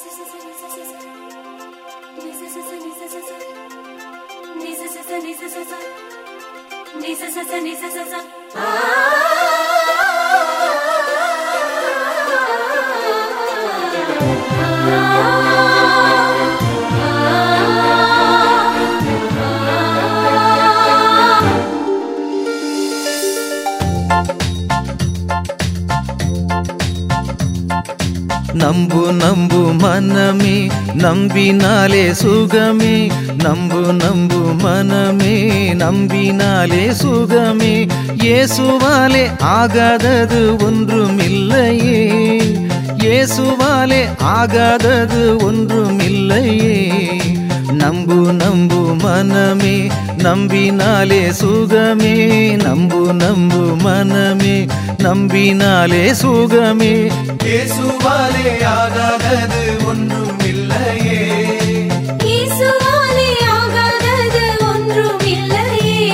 நம்பு நம்பு மனமே நம்பினாலே சுகமே நம்பு நம்பு மனமே நம்பினாலே சுகமே இயேசுவாலே ஆகாதது ஒன்றுமில்லையே இயேசுவாலே ஆகாதது ஒன்றுமில்லையே நம்பு நம்பு மனமே நம்பினாலே சுகமே நம்பு நம்பு மனமே நம்பினாலே சுகமே இயேசுவாலே ஆகாதது ஒன்றும் இல்லையே இயேசுவாலே ஆகாதது ஒன்றும் இல்லையே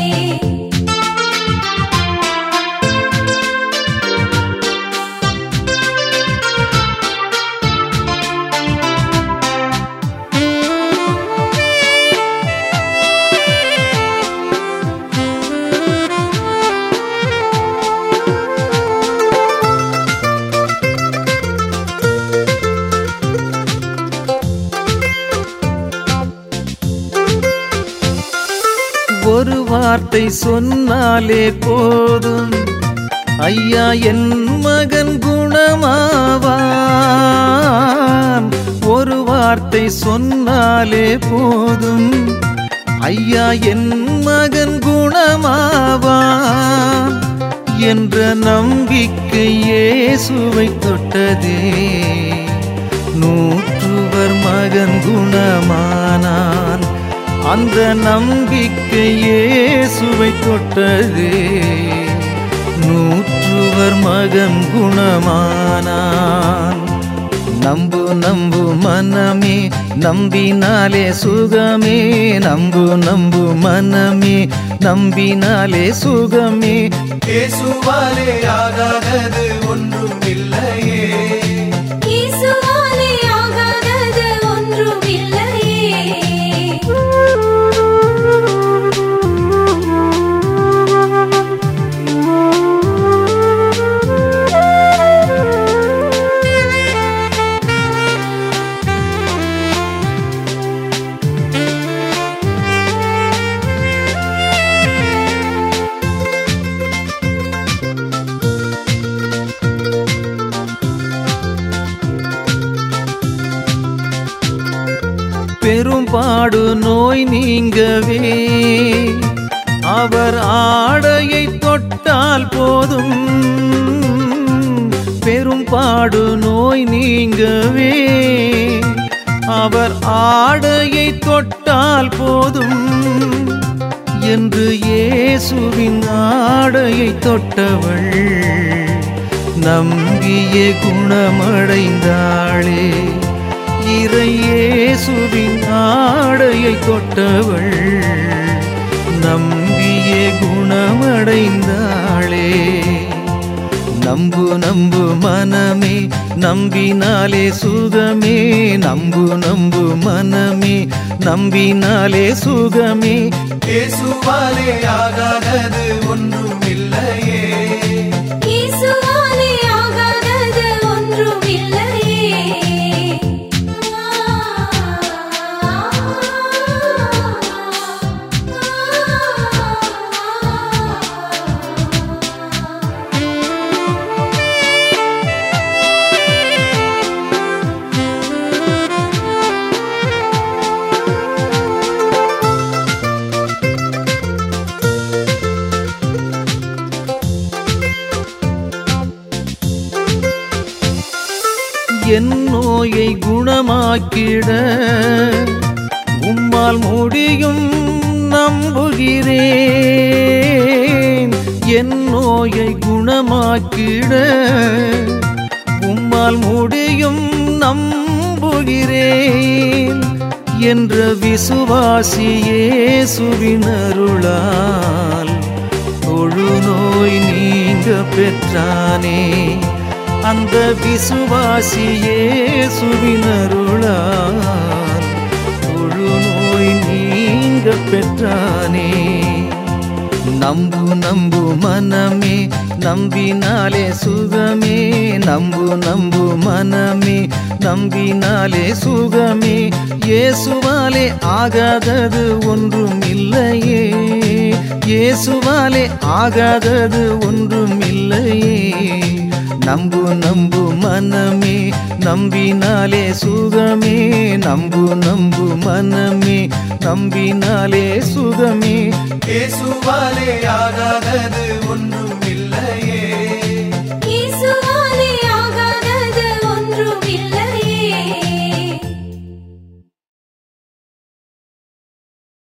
ஒரு வார்த்தை சொன்னாலே போதும் ஐயா என் மகன் குணமாவான் ஒரு வார்த்தை சொன்னாலே போதும் ஐயா என் மகன் குணமாவான் என்ற நம்பிக்கை இயேசுவை தொட்டதே நூற்றுவர் மகன் குணமானான் அந்த நம்பிக்கை இயேசுவை தொட்டதே நூற்றுவர் மகன் குணமானான் நம்பு நம்பு மனமே நம்பினாலே சுகமே நம்பு நம்பு மனமே நம்பினாலே சுகமே இயேசுவாலே ஆகாதது ஒன்றும் இல்லையே இயேசுவாலே ஆகாதது ஒன்றும் இல்லையே பெரும்பாடு நோய் நீங்கவே அவர் ஆடையை தொட்டால் போதும் பெரும்பாடு நோய் நீங்கவே அவர் ஆடையை தொட்டால் போதும் என்று இயேசுவின் ஆடையை தொட்டவள் நம்பிய குணமடைந்தாளே இறையேசுவின் ஆடையை தொட்டவள் நம்பிய குணமடைந்தாளே நம்பு நம்பு மனமே நம்பினாலே சுகமே நம்பு நம்பு மனமே நம்பினாலே சுகமே இயேசுவாலே ஆகாதது ஒன்றும் இல்லையே இயேசுவாலே ஆகாதது ஒன்றும் இல்லையே என் நோயை குணமாக்கிட உம்மால் முடியும் நம்புகிறேன் என் நோயை குணமாக்கிட உம்மால் முடியும் நம்புகிறேன் என்ற விசுவாசியே சுவினருளால் தொழு நோய் நீங்க பெற்றானே அந்த விசுவாசியே சுவினருளால் தொழு நோய் நீங்க பெற்றானே நம்பு நம்பு மனமே நம்பினாலே சுகமே நம்பு நம்பு மனமே நம்பினாலே சுகமே இயேசுவாலே ஆகாதது ஒன்றும் இல்லையே இயேசுவாலே ஆகாதது ஒன்றும் இல்லையே நம்பு நம்பு மனமே நம்பினாலே சுகமே நம்பு நம்பு மனமே நம்பினாலே சுகமே இயேசுவாலே ஆகாதது ஒன்றும் இல்லையே